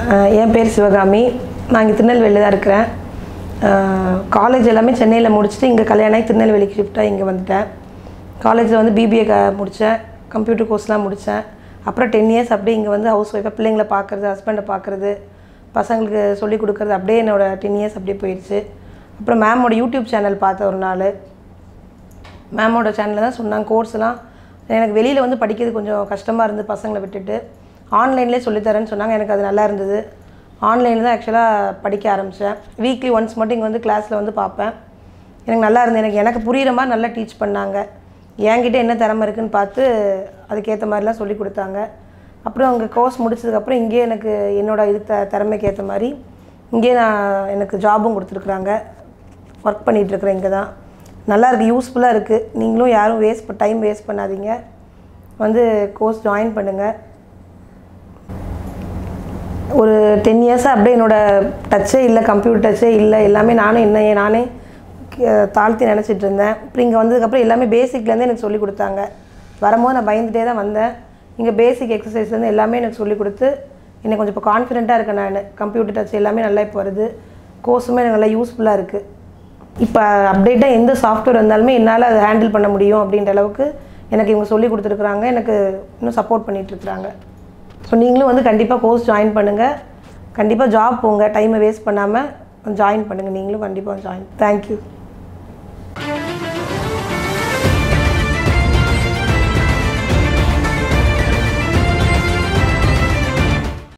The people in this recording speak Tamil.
அஹ் என் பேர் சிவகாமி நான் இங்கே திருநெல்வேலியில் தான் இருக்கிறேன் காலேஜ் எல்லாமே சென்னையில் முடிச்சுட்டு இங்கே கல்யாணம் ஆகி திருநெல்வேலிக்கு ஷிஃப்டாக இங்கே வந்துட்டேன் காலேஜில் வந்து பிபிஏ க முடித்தேன் கம்ப்யூட்டர் கோர்ஸ்லாம் முடித்தேன் அப்புறம் டென் இயர்ஸ் அப்படியே இங்கே வந்து ஹவுஸ் ஒய்ஃபாக பிள்ளைங்கள பார்க்குறது ஹஸ்பண்டை பார்க்குறது பசங்களுக்கு சொல்லிக் கொடுக்குறது அப்படியே என்னோட டென் இயர்ஸ் அப்படியே போயிடுச்சு அப்புறம் மேமோட யூடியூப் சேனல் பார்த்தேன் ஒரு நாள் மேமோட சேனலில் தான் சொன்னாங்க கோர்ஸ்லாம் எனக்கு வெளியில் வந்து படிக்கிறது கொஞ்சம் கஷ்டமாக இருந்து பசங்களை விட்டுட்டு ஆன்லைன்லேயே சொல்லித்தரேன்னு சொன்னாங்க எனக்கு அது நல்லா இருந்தது ஆன்லைனில் தான் ஆக்சுவலாக படிக்க ஆரம்பித்தேன் வீக்லி ஒன்ஸ் மட்டும் இங்கே வந்து கிளாஸில் வந்து பார்ப்பேன் எனக்கு நல்லா இருந்தது எனக்கு எனக்கு புரிகிற மாதிரி நல்லா டீச் பண்ணாங்க என்கிட்ட என்ன திறமை இருக்குன்னு பார்த்து அதுக்கேற்ற மாதிரிலாம் சொல்லி கொடுத்தாங்க அப்புறம் அங்கே கோர்ஸ் முடிச்சதுக்கப்புறம் இங்கேயே எனக்கு என்னோட இது த திறமைக்கு ஏற்ற மாதிரி இங்கேயே நான் எனக்கு ஜாபும் கொடுத்துருக்குறாங்க ஒர்க் பண்ணிகிட்ருக்குறேன் இங்கே தான் நல்லா இருக்குது யூஸ்ஃபுல்லாக இருக்குது நீங்களும் யாரும் வேஸ்ட் டைம் வேஸ்ட் பண்ணாதீங்க வந்து கோர்ஸ் ஜாயின் பண்ணுங்கள் ஒரு டென் இயர்ஸாக அப்படியே என்னோட டச்சே இல்லை கம்ப்யூட்டர் டச்சே இல்லை எல்லாமே நானும் என்ன நானே கே- தாழ்த்தி நினச்சிட்டு இருந்தேன் அப்புறம் இங்கே வந்ததுக்கப்புறம் எல்லாமே பேசிக்லேருந்து எனக்கு சொல்லி கொடுத்தாங்க வரும்போது நான் பயந்துட்டே தான் வந்தேன் இங்கே பேசிக் எக்ஸசைஸ்லேருந்து எல்லாமே எனக்கு சொல்லி கொடுத்து எனக்கு கொஞ்சம் இப்போ கான்ஃபிடென்ட்டாக இருக்கேன் நான் கம்ப்யூட்டர் டச் எல்லாமே நல்லா இப்போ வருது கோர்ஸுமே எனக்கு நல்லா யூஸ்ஃபுல்லாக இருக்குது இப்போ அப்டேட்டாக எந்த சாஃப்ட்வேர் வந்தாலுமே என்னால் அதை ஹேண்டில் பண்ண முடியும் அப்படின்ற அளவுக்கு எனக்கு இவங்க சொல்லி கொடுத்துருக்குறாங்க எனக்கு இன்னும் சப்போர்ட் பண்ணிகிட்ருக்குறாங்க ஸோ நீங்களும் வந்து கண்டிப்பாக கோர்ஸ் ஜாயின் பண்ணுங்கள் கண்டிப்பாக ஜாப் போங்க டைமை வேஸ்ட் பண்ணாமல் ஜாயின் பண்ணுங்கள் நீங்களும் கண்டிப்பாக ஜாயின் தேங்க்யூ